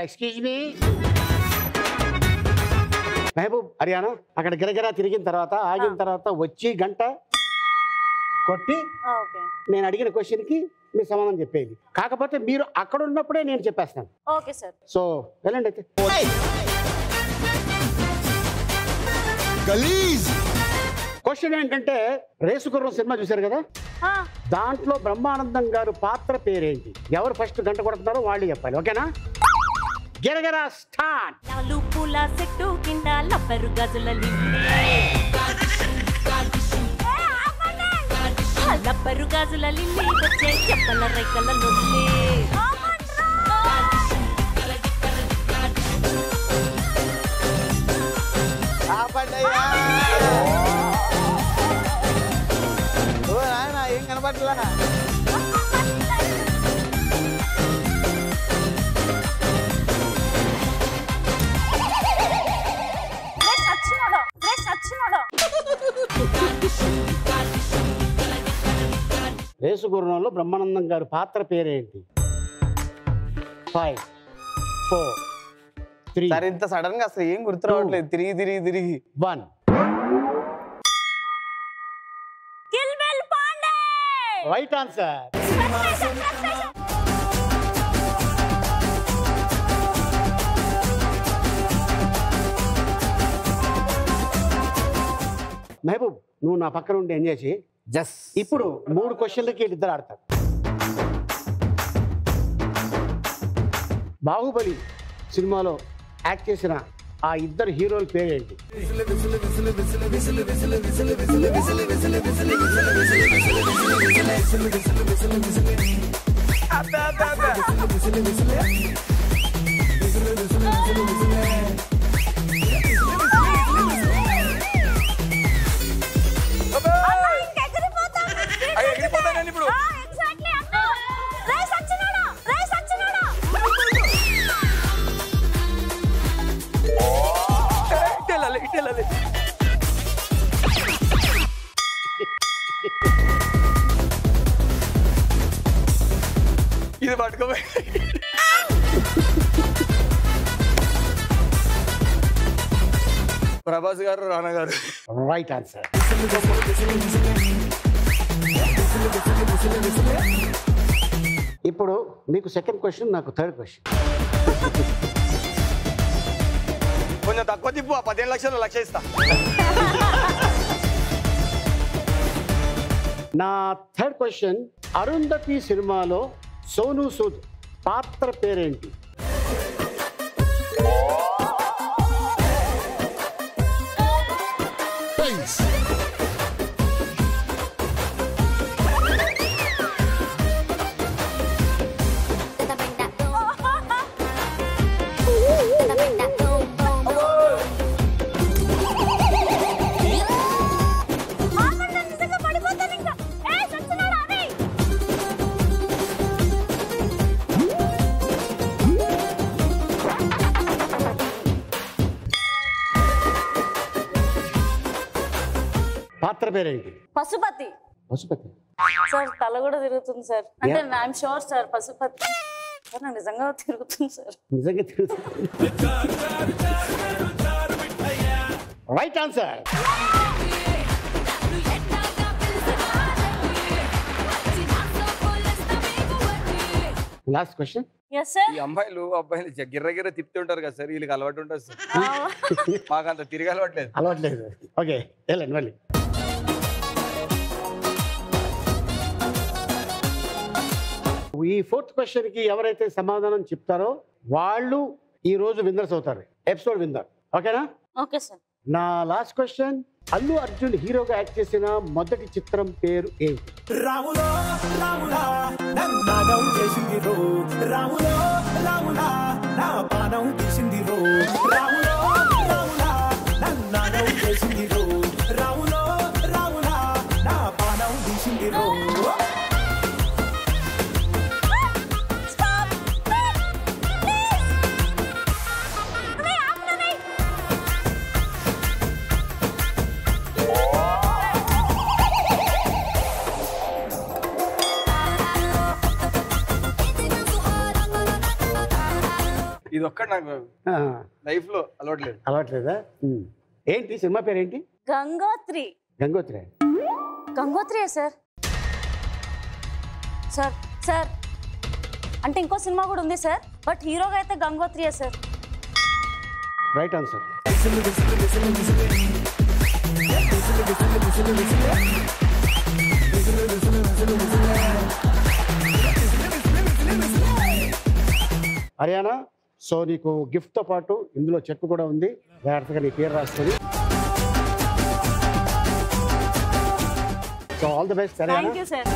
Excuse me Mahabub Haryana అక్కడ గిరగిరా తిరిగిన తర్వాత ఆగిన తర్వాత వచ్చి గంట కొట్టి ఓకే నేను అడిగిన క్వశ్చన్కి మీ సమాధానం చెప్పేది కాకపోతే మీరు అక్కడ ఉన్నప్పుడే నేను చెప్పేస్తాను ఓకే సార్ సో వెళ్ళండి అయితే గలీజ్ క్వశ్చన్ ఏంటంటే రేసుగుర్రం సినిమా చూశారు కదా దాంట్లో బ్రహ్మానందం గారు పాత్ర పేరేంటి ఎవరు ఫస్ట్ గంట కొడుతున్నారో వాళ్ళు చెప్పాలి ఓకేనా గిరగిరా స్టార్ట్ నాలు పూల చెట్టు కింద లబ్బరు గజుల లబ్బరు గాజుల లిల్లీ వచ్చే చెప్పల రైకల లొల్లి ఆపండయ్యా ఓ నాయన ఏం కనపడలా రేసుగుర్రంలో బ్రహ్మానందం గారు పాత్ర పేరేంటి ఫైవ్ ఫోర్ త్రీ సరే ఇంత సడన్ గా అసలు ఏం గుర్తు రావట్లేదు తిరిగి తిరిగి తిరిగి వన్ కిల్బెల్ పాండే రైట్ ఆన్సర్ మహబూబ్ నువ్వు నా పక్కన ఉండి ఎంజాయ్ చేయి జస్ ఇప్పుడు మూడు క్వశ్చన్లకి ఇద్దరు ఆడతారు బాహుబలి సినిమాలో యాక్ట్ చేసిన ఆ ఇద్దరు హీరోల పేరేంటి ఎగిరిపోతానండి ఇప్పుడు ఇటు వెళ్ళాలి ఇటు వెళ్ళాలి ఇది పట్టుకోపోయి ప్రభాస్ గారు రానా గారు రైట్ ఆన్సర్ ఇప్పుడు మీకు సెకండ్ క్వశ్చన్ నాకు థర్డ్ క్వశ్చన్ కొంచెం తక్కువ తిప్పు ఆ పదిహేను లక్షలు లక్ష ఇస్తా నా థర్డ్ క్వశ్చన్ అరుంధతి సినిమాలో సోను సూద్ పాత్ర పేరేంటి Face. పాత్ర పేరేంటి పశుపతి పశుపతి సార్ తల కూడా తిరుగుతుంది సార్ అంటే I'm sure sir Pashupati sir నాకు నిజంగా తిరుగుతుంది సార్ నిజంగా తెలుస్తుంది right answer last question yes sir ఈ అమ్మాయిలు అబ్బాయిలు జ- గిర్ర గిర్ర తిప్పుతుంటారు కదా సార్ వీళ్ళకి అలవాటు ఉంటుంది సార్ మాకు అంత తిరిగి అలవాట్లేదు అలవాట్లేదు ఓకే వెళ్ళండి మళ్ళీ ఈ ఫోర్త్ క్వశ్చన్కి ఎవరైతే సమాధానం చెప్తారో వాళ్ళు ఈ రోజు విన్నర్స్ అవుతారు ఎపిసోడ్ విన్నర్ ఓకేనా ఓకే సార్ నా లాస్ట్ క్వశ్చన్ అల్లు అర్జున్ హీరోగా యాక్ట్ చేసిన మొదటి చిత్రం పేరు ఏంటి రాములో రాములా నన్నాగం చేసింది రో రాములో రాములా నా పానం తీసింది రో రాములో రాములా నన్నాగం చేసింది రో రాములో రాములా నా పానం తీసింది రో ఇది ఇది ఒక్కటి నాకు ఆ, లైఫ్ లో అలవాట్లేదు అలవాట్లేదా ఉమ్. ఏంటి సినిమా పేరు ఏంటి గంగోత్రి గంగోత్రి గంగోత్రియే సార్ సార్ సార్ అంటే ఇంకో సినిమా కూడా ఉంది సార్ బట్ హీరోగా అయితే గంగోత్రియే sir right answer Haryana so నీకు gift తో పాటు ఇందులో చెక్ కూడా ఉంది జాగ్రత్తగా నీ పేరు రాసుకొని so all the best Haryana thank you sir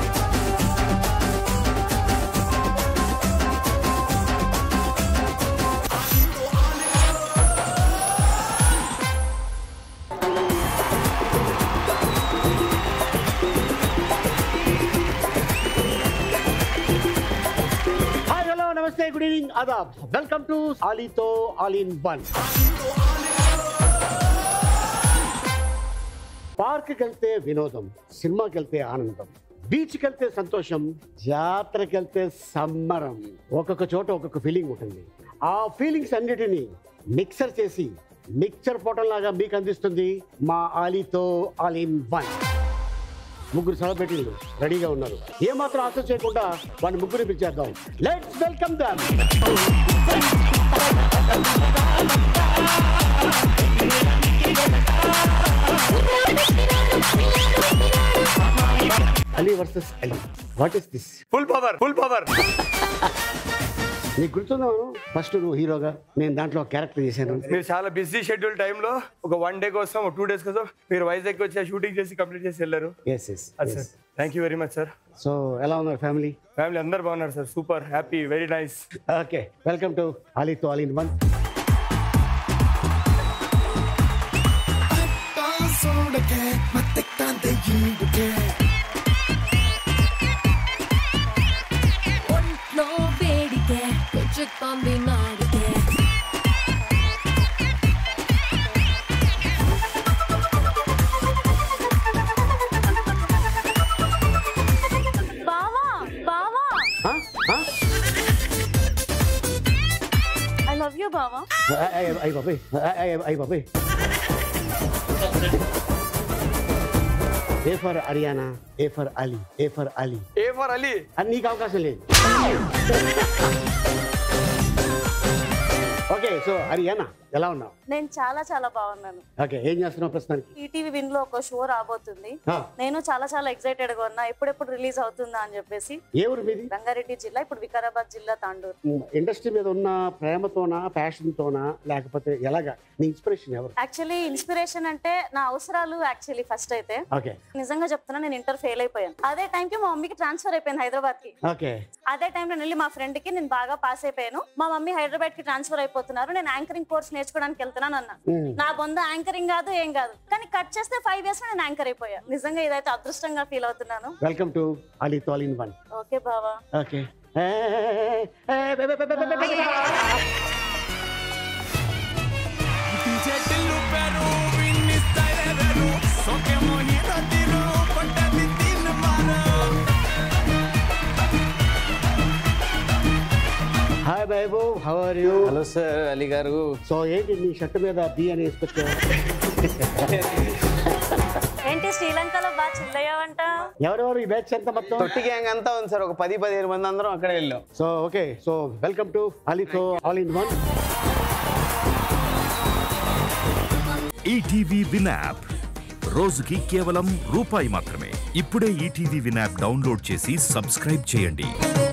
hi hello నమస్తే గుడ్ ఈవినింగ్ ఆదాబ్ వెల్కమ్ టు ఆలీతో ఆల్ ఇన్ వన్ పార్క్కి వెళ్తే వినోదం సినిమాకి వెళ్తే ఆనందం బీచ్కి వెళ్తే సంతోషం జాతరకి వెళ్తే సంబరం ఒక్కొక్క చోట ఒక్కొక్క ఫీలింగ్ ఉంటుంది ఆ ఫీలింగ్స్ అన్నిటినీ మిక్సర్ చేసి మిక్చర్ పోవటం లాగా మీకు అందిస్తుంది మా ఆలీతో ఆల్ ఇన్ వన్ ముగ్గురు సెలబ్రిటీలు రెడీగా ఉన్నారు ఏమాత్రం ఆశ చేయకుండా వాడిని ముగ్గురు పిలిచేద్దాం లెట్స్ వెల్కమ్ దమ్ Ali versus Ali what is this full power full power నీకు గుర్తుందా ఫస్ట్ నువ్వు హీరోగా నేను దాంట్లో క్యారెక్టర్ చేశాను మీరు చాలా బిజీ షెడ్యూల్ టైంలో ఒక వన్ డే కోసం ఒక టూ డేస్ కోసం మీరు వైజాగ్ వచ్చి షూటింగ్ చేసి కంప్లీట్ చేసి వెళ్ళారు ఎస్ ఎస్ అది sir thank you very much sir so ఎలా ఉన్నారు ఫ్యామిలీ ఫ్యామిలీ అందరు బాగున్నారు sir super happy very nice okay welcome to అలీతో ఆల్ ఇన్ వన్ ಸೋಡಕ್ಕೆ ಮತ್ತೆ ಕಾಂತೆ ಈಡುಗೆ ఒంట్లో వేడికే పెంచుతోంది నాడికే బావా బావా ఐ లవ్ యూ బావా అయ్యి బాబాయ్ అయ్యి బాబాయ్ A for Haryana A for Ali A for Ali A for Ali అని నీకు అవకాశం లేదు ఓకే సో హర్యానా ఎలా ఉన్నావు నేను చాలా చాలా బాగున్నాను ఓకే ఏం చేస్తున్నావు ప్రస్తుతానికి ఈటీవీ విన్ లో ఒక షో రాబోతుంది ఆ, నేను చాలా చాలా ఎక్సైటెడ్ గా ఉన్నా ఎప్పుడెప్పుడు రిలీజ్ అవుతుందా అని చెప్పేసి ఏ ఊరు మీది రంగారెడ్డి జిల్లా ఇప్పుడు వికారాబాద్ జిల్లా తాండూరు ఇండస్ట్రీ మీద ఉన్న ప్రేమతోనా ప్యాషన్తోనా లేకపోతే ఎలాగా నీ ఇన్స్పిరేషన్ ఎవరు యాక్చువల్లీ ఇన్స్పిరేషన్ అంటే నా అవసరాలు యాక్చువల్లీ ఫస్ట్ అయితే ఓకే నిజంగా చెప్తున్నా నేను ఇంటర్ ఫెయిల్ అయిపోయాను అదే టైంకి మా మమ్మీకి ట్రాన్స్ఫర్ అయిపోయింది హైదరాబాద్ కి ఓకే అదే టైంలో నేను వెళ్ళి మా ఫ్రెండ్ కి నేను బాగా పాస్ అయిపోయాను మా మమ్మీ హైదరాబాద్ కి ట్రాన్స్ఫర్ అయిపోతున్నారు నేను యాంకరింగ్ కోర్స్ నేర్చుకోవడానికి వెళ్తున్నాను అన్న మ్మ్. నా బొంద యాంకరింగ్ కాదు ఏం కాదు కానీ కట్ చేస్తే ఫైవ్ ఇయర్స్ నేను యాంకర్ అయిపోయా నిజంగా ఇదైతే అదృష్టంగా ఫీల్ అవుతున్నాను వెల్కమ్ టు అలీ తో ఆల్ ఇన్ వన్ ఓకే బావా ఓకే చెట్లు పెరు విన్ని స్థైర్యరు సోకే మోహిత తిరు పట్టది తిన్ మారు హాయ్ బాబు how are you hello sir Ali గారు సో ఏంటి నీ షర్ట్ మీద బి అని వేసుకొచ్చావు ఏంటి శ్రీలంకలో బాగా చిల్లయ్యావంట ఎవరెవరు ఈ బ్యాచ్ ఎంత మొత్తం తొట్టి గ్యాంగ్ అంతా ఉంది సార్ ఒక పది పదిహేను మంది అందరం అక్కడే వెళ్ళాం so okay so welcome to అలీతో all in one ETV win app రోజుకి కేవలం రూపాయి మాత్రమే ఇప్పుడే ఈటీవీ విన్ యాప్ డౌన్లోడ్ చేసి సబ్స్క్రైబ్ చేయండి